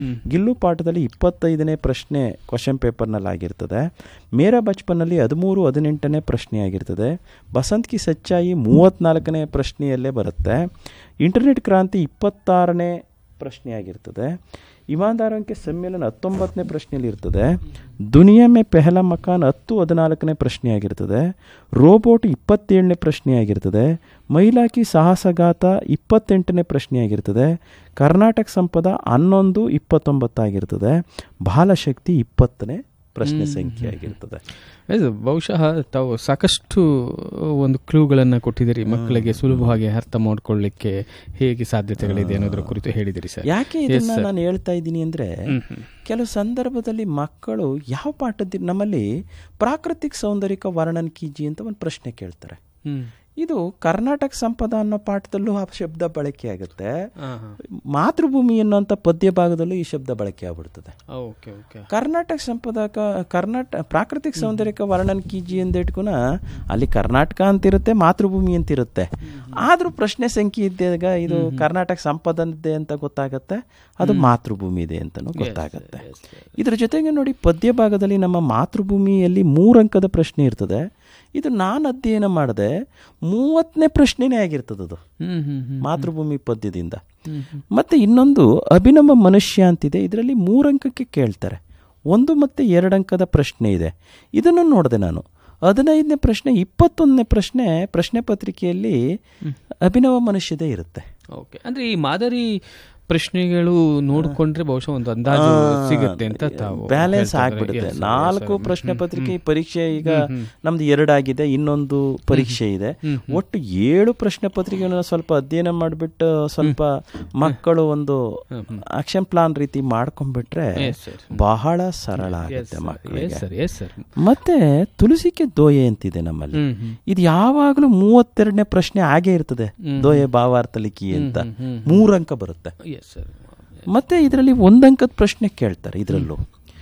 ಗಿಲ್ಲು ಪಾಠದಲ್ಲಿ ಇಪ್ಪತ್ತೈದನೇ ಪ್ರಶ್ನೆ ಕ್ವಶನ್ ಪೇಪರ್ನಲ್ಲಿ ಆಗಿರ್ತದೆ ಮೇರಾ ಬಚ್ಪನ್ನಲ್ಲಿ ಹದಿಮೂರು ಹದಿನೆಂಟನೇ ಪ್ರಶ್ನೆ ಆಗಿರ್ತದೆ ಬಸಂತ್ ಕಿ ಸಚ್ಚಾಯಿ ಮೂವತ್ತ್ನಾಲ್ಕನೇ ಪ್ರಶ್ನೆಯಲ್ಲೇ ಬರುತ್ತೆ ಇಂಟರ್ನೆಟ್ ಕ್ರಾಂತಿ ಇಪ್ಪತ್ತಾರನೇ ಪ್ರಶ್ನೆ ಆಗಿರ್ತದೆ ಇಮಾನ್ದಾರಂಕೆ ಸಮ್ಮೇಳನ ಹತ್ತೊಂಬತ್ತನೇ ಪ್ರಶ್ನೆಯಲ್ಲಿ ಇರ್ತದೆ ದುನಿಯಾ ಮೇ ಪೆಹಲ ಮಕಾನ್ ಹತ್ತು ಹದಿನಾಲ್ಕನೇ ಪ್ರಶ್ನೆ ಆಗಿರ್ತದೆ ರೋಬೋಟ್ ಇಪ್ಪತ್ತೇಳನೇ ಪ್ರಶ್ನೆ ಆಗಿರ್ತದೆ ಮೈಲಾಕಿ ಸಾಹಸಗಾತ ಇಪ್ಪತ್ತೆಂಟನೇ ಪ್ರಶ್ನೆ ಆಗಿರ್ತದೆ ಕರ್ನಾಟಕ ಸಂಪದ ಹನ್ನೊಂದು ಇಪ್ಪತ್ತೊಂಬತ್ತಾಗಿರ್ತದೆ ಬಾಲಶಕ್ತಿ ಇಪ್ಪತ್ತನೇ ಪ್ರಶ್ನೆ ಸಂಖ್ಯೆ ಆಗಿರ್ತದೆ ಇದು ಬಹುಶಃ ತಾವು ಸಾಕಷ್ಟು ಒಂದು ಕ್ಲೂಗಳನ್ನು ಕೊಟ್ಟಿದ್ದೀರಿ ಮಕ್ಕಳಿಗೆ ಸುಲಭವಾಗಿ ಅರ್ಥ ಮಾಡ್ಕೊಳ್ಳಿಕ್ಕೆ ಹೇಗೆ ಸಾಧ್ಯತೆಗಳಿದೆ ಅನ್ನೋದ್ರ ಕುರಿತು ಹೇಳಿದಿರಿ ಸರ್ ಯಾಕೆ ಇದನ್ನ ನಾನು ಹೇಳ್ತಾ ಇದ್ದೀನಿ ಅಂದ್ರೆ ಕೆಲವು ಸಂದರ್ಭದಲ್ಲಿ ಮಕ್ಕಳು ಯಾವ ಪಾಠದ ನಮ್ಮಲ್ಲಿ ಪ್ರಾಕೃತಿಕ ಸೌಂದರ್ಯಕ ವರ್ಣನ್ ಕೀಜಿ ಅಂತ ಒಂದು ಪ್ರಶ್ನೆ ಕೇಳ್ತಾರೆ ಇದು ಕರ್ನಾಟಕ ಸಂಪದ ಅನ್ನೋ ಪಾಠದಲ್ಲೂ ಆ ಶಬ್ದ ಬಳಕೆ ಆಗುತ್ತೆ ಮಾತೃಭೂಮಿ ಅನ್ನೋಂಥ ಪದ್ಯ ಭಾಗದಲ್ಲೂ ಈ ಶಬ್ದ ಬಳಕೆ ಆಗ್ಬಿಡ್ತದೆ ಓಕೆ ಓಕೆ ಕರ್ನಾಟಕ ಸಂಪದಕ ಕರ್ನಾಟಕ ಪ್ರಾಕೃತಿಕ ಸೌಂದರ್ಯಕ ವರ್ಣನ್ ಕೀಜಿ ಅಂದಿಟ್ಕುನ ಅಲ್ಲಿ ಕರ್ನಾಟಕ ಅಂತಿರುತ್ತೆ ಮಾತೃಭೂಮಿ ಅಂತಿರುತ್ತೆ ಆದ್ರೂ ಪ್ರಶ್ನೆ ಸಂಖ್ಯೆ ಇದ್ದಾಗ ಇದು ಕರ್ನಾಟಕ ಸಂಪದನಿದೆ ಅಂತ ಗೊತ್ತಾಗತ್ತೆ ಅದು ಮಾತೃಭೂಮಿ ಇದೆ ಅಂತಲೂ ಗೊತ್ತಾಗತ್ತೆ ಇದ್ರ ಜೊತೆಗೆ ನೋಡಿ ಪದ್ಯ ಭಾಗದಲ್ಲಿ ನಮ್ಮ ಮಾತೃಭೂಮಿಯಲ್ಲಿ ಮೂರಂಕದ ಪ್ರಶ್ನೆ ಇರ್ತದೆ ಇದು ನಾನು ಅಧ್ಯಯನ ಮಾಡಿದೆ ಮೂವತ್ತನೇ ಪ್ರಶ್ನೆನೇ ಆಗಿರ್ತದೆ ಅದು ಮಾತೃಭೂಮಿ ಪದ್ಯದಿಂದ ಮತ್ತೆ ಇನ್ನೊಂದು ಅಭಿನವ ಮನುಷ್ಯ ಅಂತಿದೆ ಇದರಲ್ಲಿ ಮೂರಂಕಕ್ಕೆ ಕೇಳ್ತಾರೆ ಒಂದು ಮತ್ತೆ ಎರಡು ಅಂಕದ ಪ್ರಶ್ನೆ ಇದೆ ಇದನ್ನು ನೋಡಿದೆ ನಾನು ಹದಿನೈದನೇ ಪ್ರಶ್ನೆ ಇಪ್ಪತ್ತೊಂದನೇ ಪ್ರಶ್ನೆ ಪ್ರಶ್ನೆ ಪತ್ರಿಕೆಯಲ್ಲಿ ಅಭಿನವ ಮನುಷ್ಯದೇ ಇರುತ್ತೆ ಓಕೆ ಅಂದ್ರೆ ಈ ಮಾದರಿ ಪ್ರಶ್ನೆಗಳು ನೋಡಿಕೊಂಡ್ರೆ ಬಹುಶಃ ಒಂದು ಅಂದಾಜು ಸಿಗುತ್ತೆ ಅಂತ ತಾವು ಬ್ಯಾಲೆನ್ಸ್ ಹೇಳ್ತಾ ಇದ್ದಾರೆ. ಆಗ್ಬಿಡುತ್ತೆ Yes, sir, yes, ನಾಲ್ಕು sir. ಪ್ರಶ್ನೆ ಪತ್ರಿಕೆ ಈ ಪರೀಕ್ಷೆ ಈಗ ನಮ್ದು ಎರಡಾಗಿದೆ ಇನ್ನೊಂದು ಪರೀಕ್ಷೆ ಇದೆ ಒಟ್ಟು ಏಳು ಪ್ರಶ್ನೆ ಪತ್ರಿಕೆಗಳನ್ನ ಸ್ವಲ್ಪ ಅಧ್ಯಯನ ಮಾಡಿಬಿಟ್ಟು ಸ್ವಲ್ಪ ಮಕ್ಕಳು ಒಂದು ಆಕ್ಷನ್ ಪ್ಲಾನ್ ರೀತಿ ಮಾಡ್ಕೊಂಡ್ಬಿಟ್ರೆ Yes, sir. ಬಹಳ ಸರಳ Yes, ಆಗುತ್ತೆ sir. Yes, ಮಕ್ಕಳಿಗೆ sir. Yes, sir. ಮತ್ತೆ ತುಳಸಿಕೆ ದೋಯೆ ಅಂತಿದೆ ನಮ್ಮಲ್ಲಿ ಹ್ಮ್, ಹ್ಮ್. ಇದು ಯಾವಾಗಲೂ ಮೂವತ್ತೆರಡನೇ ಪ್ರಶ್ನೆ ಆಗೇ ಇರ್ತದೆ ದೋಯೆ ಭಾವಾರ್ಥ ಲಿಖಿ ಅಂತ ಮೂರಂಕ ಬರುತ್ತೆ Yes, sir. ಮತ್ತೆ ಇದರಲ್ಲಿ ಒಂದಂಕದ ಪ್ರಶ್ನೆ ಕೇಳ್ತಾರೆ ಇದರಲ್ಲೂ